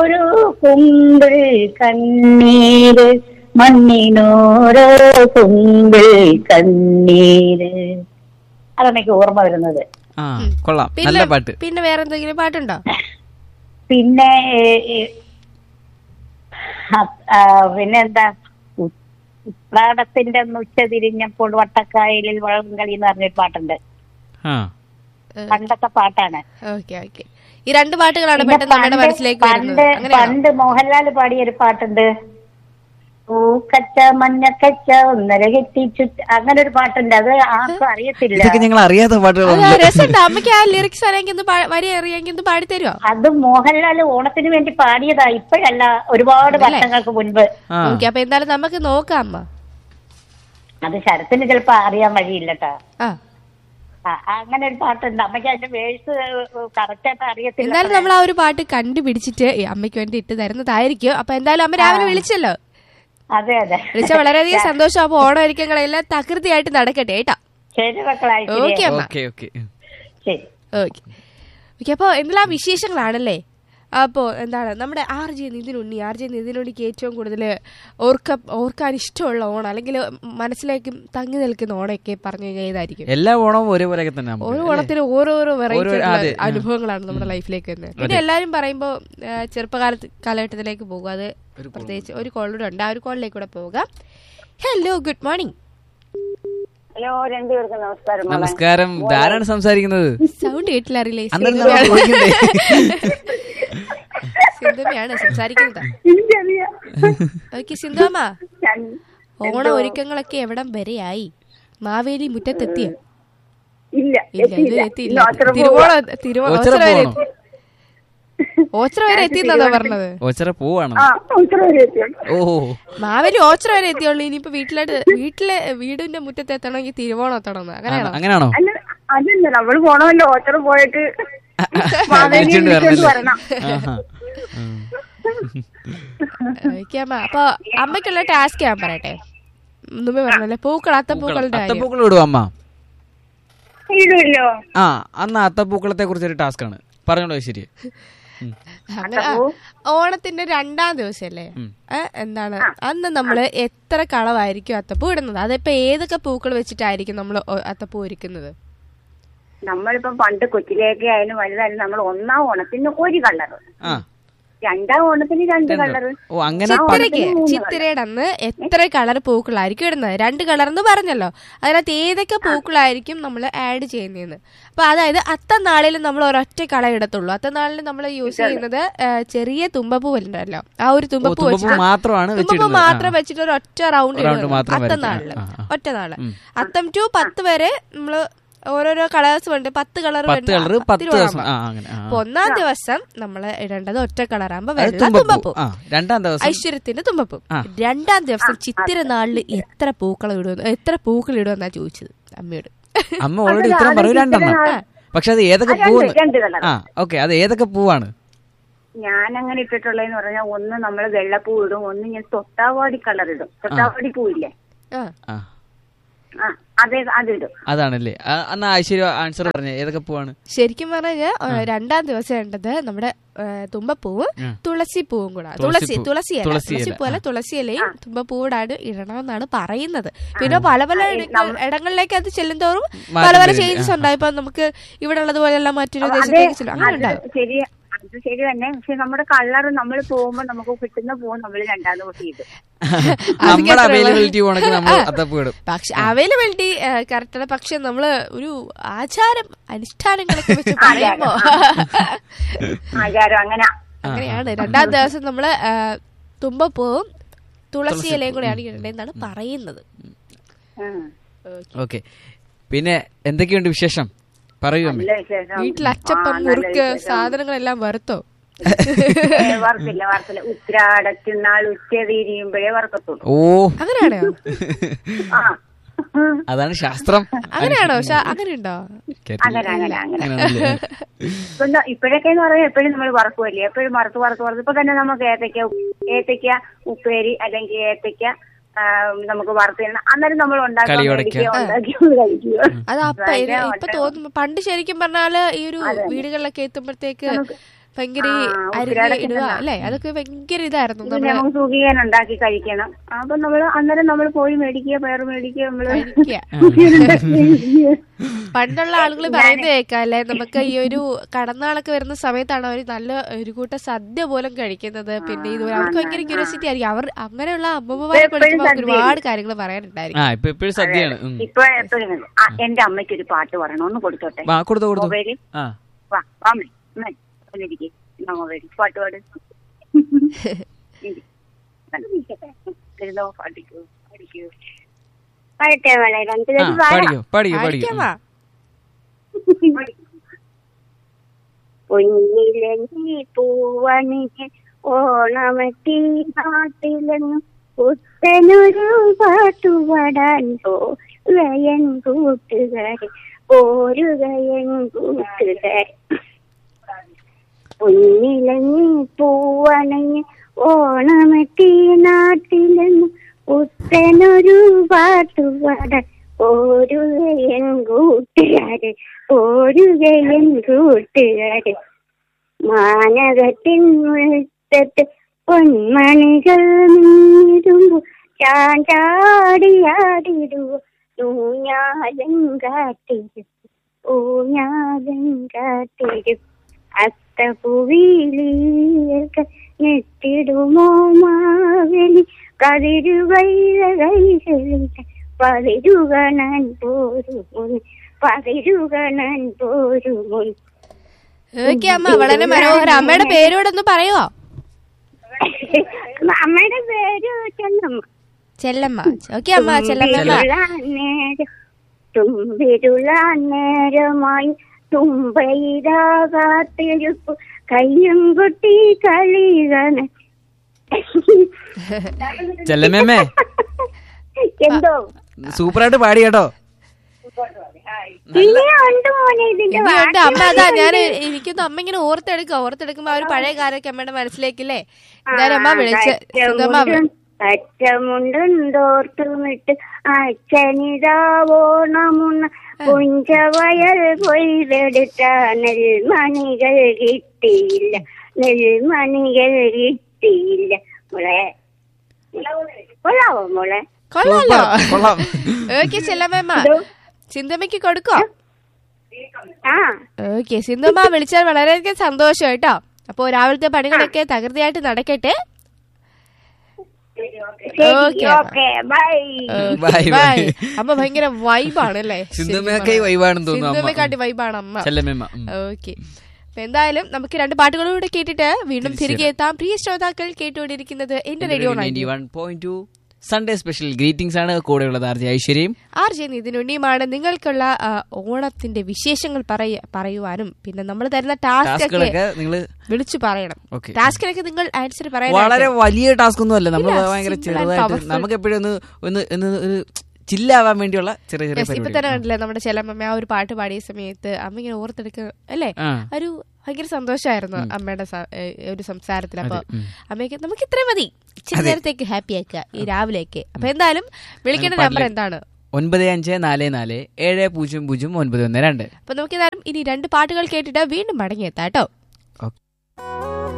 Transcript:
മണ്ണിനോരോ കുമ്പിൾ കണ്ണീര് മണ്ണിനോരോ കുമ്പിൾ കണ്ണീര് അതാണ് എനിക്ക് ഓർമ്മ വരുന്നത് ആ കൊള്ളാം നല്ല പിന്നെ പാട്ട് പിന്നെ വേറെ എന്തെങ്കിലും പാട്ടുണ്ടോ പിന്നെ ഏ, ഏ, ആ, ആ, പിന്നെന്താ ഉ- ഉത്രാടത്തിന്റെ അന്ന് ഉച്ച തിരിഞ്ഞപ്പോൾ വട്ടക്കായലിൽ വള്ളം കളി എന്ന് പറഞ്ഞൊരു പാട്ടുണ്ട് ആ പണ്ടത്തെ പാട്ടാണ് ഓക്കെ ഓക്കെ ഈ രണ്ട് പാട്ടുകളാണ് പിന്നെ പെട്ടെന്ന് നമ്മുടെ പണ്ട് മനസ്സിലേക്ക് വരുന്നത് പണ്ട് അങ്ങനെയാണോ പണ്ട് മോഹൻലാൽ പാടിയ ഒരു പാട്ടുണ്ട് പൂക്കച്ച മഞ്ഞക്കച്ച ഒന്നര കെട്ടി ചുറ്റ അങ്ങനെ ഒരു പാട്ടുണ്ട് അത് ആർക്കും അറിയത്തില്ല ഇതൊക്കെ ഞങ്ങൾ അറിയാത്ത അത് പാട്ടുകളാണ് രസമുണ്ട് അമ്മയ്ക്ക് ആ ലിറിക്സ് അറിയാമെങ്കിൽ ഒന്ന് പാ- വരി അറിയാമെങ്കിൽ ഒന്ന് പാടിത്തരുമോ അത് മോഹൻലാൽ ഓണത്തിന് വേണ്ടി പാടിയതാ ഇപ്പോഴല്ല ഒരുപാട് വർഷങ്ങൾക്ക് മുൻപ് ആ ഓക്കെ അപ്പൊ എന്തായാലും നമുക്ക് നോക്കാം അമ്മ അത് ശരത്തിന് ചിലപ്പോ അറിയാൻ വഴിയില്ലട്ടാ ആ ആ, അങ്ങനെ ഒരു പാട്ടുണ്ട് അമ്മയ്ക്ക് അതിന്റെ വേഴ്സ് കറക്റ്റ് ആയിട്ട് അറിയത്തില്ല എന്തായാലും നമ്മൾ ആ ഒരു പാട്ട് കണ്ടുപിടിച്ചിട്ട് ഈ അമ്മയ്ക്ക് വേണ്ടി ഇട്ട് തരുന്നതായിരിക്കും അപ്പൊ എന്തായാലും അമ്മ രാവിലെ വിളിച്ചല്ലോ അതെ അതെ വിളിച്ച വളരെയധികം സന്തോഷം അപ്പൊ ഓണം ഒരുക്കങ്ങളെല്ലാം തകൃതിയായിട്ട് നടക്കട്ടെ കേട്ടോ ശരി മക്കളായി ഓക്കെ അമ്മ ഓക്കെ ഓക്കെ ശരി ഓക്കെ ഓക്കെ അപ്പോൾ എന്തെല്ലാം വിശേഷങ്ങളാണല്ലേ അപ്പോൾ എന്താണ് നമ്മുടെ R J Nithinunni R J നിതിനുണ്ണിക്ക് ഏറ്റവും കൂടുതൽ ഓർക്ക ഓർക്കാൻ ഇഷ്ടമുള്ള ഓണം അല്ലെങ്കിൽ മനസ്സിലേക്ക് തങ്ങി നിൽക്കുന്ന ഓണമൊക്കെ പറഞ്ഞു കഴിഞ്ഞാൽ ഏതായിരിക്കും എല്ലാ ഓണവും ഒരേപോലെയൊക്കെ തന്നെ നമുക്ക്, ഓരോ അല്ലേ? ഓണത്തിനും ഓരോരോ വെറൈറ്റി ഓരോ- അതെ. അനുഭവങ്ങളാണ് നമ്മുടെ ലൈഫിലേക്ക് വരുന്നത് പിന്നെ എല്ലാവരും പറയുമ്പോൾ ചെറുപ്പകാലത്ത് കാലഘട്ടത്തിലേക്ക് പോകുക അത് പ്രത്യേകിച്ച് ഒരു കോളിലൂടെ ഉണ്ട് ആ ഒരു കോളിലേക്ക് കൂടെ പോവുക ഹലോ ഗുഡ് മോർണിംഗ് ഹലോ രണ്ടുപേർക്കും നമസ്കാരം നമസ്കാരം ധാരാണ് സംസാരിക്കുന്നത് സൗണ്ട് കേട്ടില്ല അറിയില്ലേ അന്നേരം നമ്മൾ ചോദിക്കണ്ടേ? സിന്ധുമയാണ് സംസാരിക്കുന്നത് ഓക്കെ സിന്ധുമ്മ ഓണ ഒരുക്കങ്ങളൊക്കെ എവിടം വരെയായി മാവേലി മുറ്റത്തെത്തിയ ഇല്ല ഇല്ല ഇത് എത്തിയില്ല തിരുവോണം തിരുവോണം ഓച്ചിറ ഓച്ചിറ വരെ പോവാണോ? ഓച്ചിറ വരെ എത്തിയെന്നാണോ പറഞ്ഞത് ഓച്ചറ പോവാണ് ഓ മാവേലി ഓച്ചിറ വരെ എത്തിയുള്ളൂ ഇനിയിപ്പോ വീട്ടിലായിട്ട് വീട്ടിലെ വീടിന്റെ മുറ്റത്ത് എത്തണമെങ്കിൽ തിരുവോണം എത്തണം അങ്ങനെയാണോ അങ്ങനെയാണോ അതല്ല നമ്മള് പോണമല്ലോ ഓച്ചറ പോയിട്ട് വിളിച്ചോണ്ട് വരണല്ലേ ആഹാ. ഉം. ഓക്കെ അമ്മ അപ്പൊ അമ്മയ്ക്കുള്ള ടാസ്ക് ഞാൻ പറയട്ടെ മുമ്പേ പറഞ്ഞല്ലേ പൂക്കൾ അത്തപ്പൂക്കളുടെ കാര്യം അത്തപ്പൂക്കൾ വിടും അമ്മ ഇടുമല്ലോ ആ അന്ന് അത്തപ്പൂക്കളത്തെ കുറിച്ചൊരു ടാസ്ക് ആണ് പറഞ്ഞോളൂ ശരി അങ്ങനെ ആ, ഓണത്തിന്റെ രണ്ടാം ദിവസമല്ലേ ഏ, എന്താണ് അന്ന് നമ്മള് എത്ര കളവായിരിക്കും അത്തപ്പൂ ഇടുന്നത് അതിപ്പോ ഏതൊക്കെ പൂക്കൾ വെച്ചിട്ടായിരിക്കും നമ്മൾ അത്തപ്പൂ ഒരുക്കുന്നത് നമ്മളിപ്പം പണ്ട് കൊച്ചിലേക്ക് ആയാലും വലുതായാലും നമ്മൾ ഒന്നാം ഓണത്തിന് ഒരു കളറ് ആ രണ്ടാം ഓണത്തിന് രണ്ട് കളറ് ഓ അങ്ങനെ ചിത്തിരയ്ക്ക് ചിത്തിരയുടെ അന്ന് എത്ര കളർ പൂക്കളായിരിക്കും ഇടുന്നത് രണ്ട് കളർ എന്ന് പറഞ്ഞല്ലോ അതിനകത്ത് ഏതൊക്കെ പൂക്കളായിരിക്കും നമ്മൾ ആഡ് ചെയ്യുന്നതെന്ന് അപ്പൊ അതായത് അത്തനാളിൽ നമ്മൾ ഒരൊറ്റ കളർ ഇടത്തുള്ളൂ അത്തനാളിൽ നമ്മൾ യൂസ് ചെയ്യുന്നത് ആ, ചെറിയ തുമ്പപ്പൂ ഉണ്ടല്ലോ ആ ഒരു തുമ്പപ്പൂ തുമ്പപ്പൂ വെച്ചിട്ട് മാത്രമാണ് തുമ്പപ്പൂ വെച്ചിടുന്നത്. മാത്രം വെച്ചിട്ട് ഒരു ഒറ്റ റൗണ്ട് Round മാത്രം വരയ്ക്കും. അത്തനാളില് ആ, ആ. ഒറ്റ നാള് അത്തം ടു പത്ത് വരെ നമ്മള് ഓരോരോ കളേഴ്സ് ഉണ്ട് പത്ത് കളർ പത്ത് കളർ പത്ത് ദിവസം ആ അങ്ങനെ ആ. അപ്പൊ ഒന്നാം ദിവസം നമ്മള് ഇടേണ്ടത് ഒറ്റ കളറാകുമ്പോ അത് വെള്ള തുമ്പപ്പൂ തുമ്പപ്പൂ ആ രണ്ടാം ദിവസം ഐശ്വര്യത്തിന്റെ തുമ്പപ്പൂ ആ. രണ്ടാം ദിവസം ചിത്തിര നാളില് എത്ര പൂക്കൾ ഇടുമെന്ന് എത്ര പൂക്കൾ ഇടുമെന്നാ ചോദിച്ചത് അമ്മയോട് അമ്മ ഓൾറെഡി ഉത്തരം പറയും രണ്ടെണ്ണം പക്ഷെ അത് ഏതൊക്കെ ആ, രണ്ട്, പൂവ് രണ്ട് colour. ആ ഓക്കെ അത് ഏതൊക്കെ പൂവാണ് ഞാൻ അങ്ങനെ ഇട്ടിട്ടുള്ളതെന്ന് പറഞ്ഞാൽ ഒന്ന് നമ്മൾ വെള്ളപ്പൂ ഇടും ഒന്ന് ഞാൻ തൊട്ടാവാടി കളർ ഇടും തൊട്ടാവാടി പൂവില്ലേ ആ ആ ആ അതെ അതിടും അതാണല്ലേ ആ, എന്നാ ഐശ്വര്യ ആൻസർ പറഞ്ഞേ ഏതൊക്കെ പൂവാണ് ശരിക്കും പറഞ്ഞാൽ രണ്ടാം ദിവസം വേണ്ടത് നമ്മുടെ ഏ, തുമ്പപ്പൂവും ആ. തുളസി പൂവും കൂടെ തുളസി തുളസി പൂ. തുളസി അല്ല തുളസി തുളസി ഇല, പൂവല്ല തുളസി ഇലയും തുമ്പപ്പൂടാണ് ഇടണമെന്നാണ് പറയുന്നത് പിന്നെ പല പല ഇടങ്ങൾ- ഇടങ്ങളിലേക്ക് അത് ചെല്ലുന്തോറും പല പല വരും. ചേഞ്ചസ് ഉണ്ടായി ഇപ്പൊ നമുക്ക് ഇവിടെ ഉള്ളതുപോലെയുള്ള മറ്റൊരു അതെ ദേശത്തേക്ക് ചെല്ലും അങ്ങനെ അത് ഉണ്ടാവും ശരി അത് ശരി തന്നെ പക്ഷെ നമ്മുടെ കളർ നമ്മൾ പോകുമ്പോ നമുക്ക് കിട്ടുന്ന പൂ നമ്മൾ രണ്ടാം ദിവസം ഇടും നമ്മുടെ എത്രയുള്ള- അവൈലബിലിറ്റി പോണക്ക് നമ്മൾ അത്തപ്പൂ ഇടും പക്ഷെ അവൈലബിലിറ്റി കറക്റ്റ് ആണ് പക്ഷെ നമ്മള് ഒരു ആചാരം അനുഷ്ഠാനങ്ങളൊക്കെ വെച്ച് പറയുമ്പോ ആചാരം അങ്ങനെ അങ്ങനെയാണ് രണ്ടാം ദിവസം നമ്മള് ആ, തുമ്പപ്പൂവും തുളസി ഇലയും കൂടെയാണ് ഇടേണ്ടതെന്നാണ് പറയുന്നത് ഉം. ഓക്കെ പിന്നെ എന്തൊക്കെയുണ്ട് വിശേഷം പറയൂ അമ്മേ നല്ല വിശേഷം വീട്ടിൽ അച്ചപ്പം ആ, നല്ല മുറുക്ക് വിശേഷം. സാധനങ്ങളെല്ലാം വറുത്തോ ഏ, വറുത്തില്ല വറുത്തില്ല ഉത്രാടത്തിനാൾ ഉച്ച തിരിയുമ്പോഴേ വറുക്കത്തുള്ളൂ ഓ അങ്ങനെയാണോ ആ അതാണ് ശാസ്ത്രം അങ്ങനെയാണോ ശ- അങ്ങനെയുണ്ടോ അങ്ങനെ അങ്ങനെ അങ്ങനെ അങ്ങനെയാണല്ലേ? ഇപ്പൊ എന്താ ഇപ്പോഴൊക്കെ എന്ന് പറയാൻ എപ്പോഴും നമ്മൾ വറക്കുമല്ലേ എപ്പോഴും വറുത്ത് വറുത്ത് വറുത്ത് ഇപ്പൊ തന്നെ നമുക്ക് ഏത്തയ്ക്ക ഏത്തയ്ക്ക ഉപ്പേരി അല്ലെങ്കിൽ ഏത്തയ്ക്ക ആ, നമുക്ക് വറുത്ത് തിന്നണം. അന്നേരം നമ്മൾ ഉണ്ടാക്കാൻ കളിയുടയ്ക്ക. മേടിക്കുക, ഉണ്ടാക്കി കഴിക്കുക അത് അപ്പ ഇത് ഇപ്പൊ തോന്നുന്നു പണ്ട് ശരിക്കും പറഞ്ഞാല് ഈ ഒരു വീടുകളിലൊക്കെ എത്തുമ്പോഴത്തേക്ക് ഭയങ്കര ഈ ആ, അരിഞ്ഞ് ഉപ്പിലിടയ്ക്ക് ഇടുക തന്നെ. അല്ലേ അതൊക്കെ ഭയങ്കര ഇതായിരുന്നു പിന്നെ നമ്മള് നമുക്ക് സുഖീകരണം ഉണ്ടാക്കി കഴിക്കണം അപ്പൊ നമ്മള് അന്നേരം നമ്മൾ പോയി മേടിക്കുക പയർ മേടിക്കുക നമ്മള് കഴിക്കുക പണ്ടുള്ള ആളുകൾ പറയുന്നത് കേൾക്കാം അല്ലെ നമുക്ക് ഈ ഒരു കടന്നാളൊക്കെ വരുന്ന സമയത്താണ് അവർ നല്ല ഒരു കൂട്ടം സദ്യ പോലും കഴിക്കുന്നത് പിന്നെ ഇത് അവർക്ക് ഭയങ്കര ക്യൂരിയോസിറ്റി ആയിരിക്കും അവർ അങ്ങനെയുള്ള അമ്മമ്മമാരെ എപ്പോഴും വിളിക്കുമ്പോൾ അവർക്ക് സദ്യയല്ലേ? ഒരുപാട് കാര്യങ്ങൾ പറയാനുണ്ടായിരിക്കും ആ ഇപ്പൊ എപ്പോഴും സദ്യയാണ് ഉം. ഇപ്പൊ എപ്പോഴും ഉണ്ട്. ആ, എന്റെ അമ്മയ്ക്ക് ഒരു പാട്ട് പറയണം ഒന്ന് കൊടുത്തോട്ടെ വാ കൊടുത്തു കൊടുത്തു മൊബൈലിൽ ആ വാ വാമേ അമ്മേ, ഒന്നിരിക്ക്. എന്നാ മൊബൈലിൽ പാട്ട് പാട് ഇരി. നല്ല ഇരിക്കട്ടെ. ഇരുന്നോ, പാടിക്കൂ പാടിക്കൂ പാടട്ടെ മോളെ രണ്ട് ആ ദിവസം പാടാം പഠിക്കോ പഠിക്കോ പഠിക്കോ ആയിരിക്കാമാ പൊന്നിലങ്ങി പൂവണിഞ്ഞ് ഓണമെത്തി നാട്ടിലെങ്ങും പുത്തനൊരു പാട്ടുപാടാൻ പോകയൻ കൂട്ടുകാരൻ പോരുകയൻ കൂട്ടുകാരൻ പൊന്നിലങ്ങി പൂവണഞ്ഞ് ഓണമെത്തി നാട്ടിലെങ്ങും പുത്തനൊരു പാട്ടുപാടാൻ ഓരുകയൻ കൂട്ടുകാരൻ ഓരുകയൻ കൂട്ടുകാരൻ മാനകത്തിൻ മുറ്റത്ത് പൊന്മണികൾ നീടുമ്പോ ചാഞ്ചാടിയാടിടുവോ ഊഞ്ഞാലം കാട്ടിരും ഊഞ്ഞാലം കാട്ടിരും അത്തപുവിലേക്ക് നെറ്റിടുമോ മാവലി കതിരുവൈല കൈകളിൽ പതിരുകണൻ പോരുമുൻ പതിരുകണൻ പോരുമുൻ ഓക്കെ അമ്മ വളരെ മനോഹരം അമ്മയുടെ പേരോട് ഒന്ന് പറയുവോ അമ്മയുടെ പേര് ചെന്നമ്മ ചെല്ലമ്മ ഓക്കെ അമ്മ ചെല്ലമ്മ തുമ്പിരുളാൻ നേരം തുമ്പിരുളാൻ നേരമായി തുമ്പയിരാകാത്തിരുപ്പ് കയ്യും കൊട്ടി കളികണ ചെല്ലമ്മേ എന്തോ സൂപ്പറായിട്ട് പാടി കേട്ടോ ഇനി ഉണ്ട് മോനെ ഇതിന്റെ ഇനിയുണ്ട് അമ്മ അതാ ഞാൻ എനിക്കൊന്ന് അമ്മ ഇങ്ങനെ ഓർത്തെടുക്കുക ഓർത്തെടുക്കുമ്പോ ആ ഒരു പഴയ കാര്യമൊക്കെ അമ്മയുടെ മനസ്സിലേക്കില്ലേ എന്തായാലും അമ്മ വിളിച്ച് സുഗമ അച്ഛമുണ്ടുണ്ടോർത്തുമിട്ട് അച്ഛനിതാവോണമുണ്ണ പുഞ്ചവയൽ കൊയ്തെടുത്ത നെൽമണികൾ കിട്ടിയില്ല നെൽമണികൾ കിട്ടിയില്ല മോളെ കൊള്ളാവോ മോളെ കൊള്ളാലോ സൂപ്പർ, കൊള്ളാം ഓക്കെ ചെല്ലമ്മ സിന്ധമ്മയ്ക്ക് കൊടുക്കോ ആ ഓക്കെ സിന്ധുമ്മ വിളിച്ചാൽ വളരെയധികം സന്തോഷം കേട്ടോ അപ്പൊ രാവിലത്തെ പണികളൊക്കെ തകൃതിയായിട്ട് നടക്കട്ടെ ശരി okay okay bye bye, bye. Bye അമ്മ ഭയങ്കര വൈബാണ് അല്ലേ സിന്ധുമ്മയൊക്കെ ഈ വൈബാണെന്ന് തോന്നുന്നു അമ്മ. സിന്ധുമ്മക്കാട്ടി വൈബാണ് അമ്മ ചെല്ലമ്മ ഉം. ഓക്കെ അപ്പൊ എന്തായാലും നമുക്ക് രണ്ട് പാട്ടുകളും കൂടെ കേട്ടിട്ട് വീണ്ടും തിരികെ എത്താം പ്രിയ ശ്രോതാക്കൾ കേട്ടുകൊണ്ടിരിക്കുന്നത് എന്റെ radio ninety one point two Sunday special greetings ആണ് കൂടെയുള്ളത് ആർജി ഐശ്വര്യയും ആർ ജെ നിതിനുണ്ണിയുമാണ് നിങ്ങൾക്കുള്ള ആ, ഓണത്തിന്റെ വിശേഷങ്ങൾ പറയ പറയുവാനും പിന്നെ നമ്മൾ തരുന്ന ടാസ്ക് ഒക്കെ ടാസ്കുകളൊക്കെ നിങ്ങൾ വിളിച്ചു പറയണം Okay. ടാസ്കിനൊക്കെ നിങ്ങൾ ആൻസർ പറയാൻ വളരെ വലിയ ടാസ്ക് ഒന്നും അല്ല നമ്മൾ ഇല്ല, ഭയങ്കര simple and ചെറുതായിട്ട് powerful. നമുക്ക് എപ്പോഴും ഒന്ന് ഒന്ന് ഒന്ന് ഒരു ചില്ലാവാൻ വേണ്ടിയുള്ള ചെറിയ ചെറിയ Yes, ഇപ്പൊ തന്നെ പരിപാടി കണ്ടില്ലേ നമ്മുടെ ചെല്ലമ്മ ആ ഒരു പാട്ട് പാടിയ സമയത്ത് അമ്മ ഇങ്ങനെ ഓർത്തെടുക്കുക അല്ലേ ആ ഒരു ഭയങ്കര സന്തോഷമായിരുന്നു അമ്മയുടെ സ- ഏ, ഒരു സംസാരത്തിൽ അപ്പൊ അതെ, ഉം. അമ്മയ്ക്ക് നമുക്ക് ഇത്രയും മതി ഇച്ചിരി നേരത്തേക്ക് ഹാപ്പി ആക്കുക ഈ രാവിലേക്ക് അപ്പൊ എന്തായാലും വിളിക്കേണ്ട നമ്പർ എന്താണ് ഒൻപത് അഞ്ച് നാല് നാല് ഏഴ് പൂജ്യം പൂജ്യം ഒൻപത് ഒന്ന് രണ്ട് അപ്പൊ നമുക്ക് ഏതായാലും ഇനി രണ്ട് പാട്ടുകൾ കേട്ടിട്ട് വീണ്ടും മടങ്ങിയെത്താം കേട്ടോ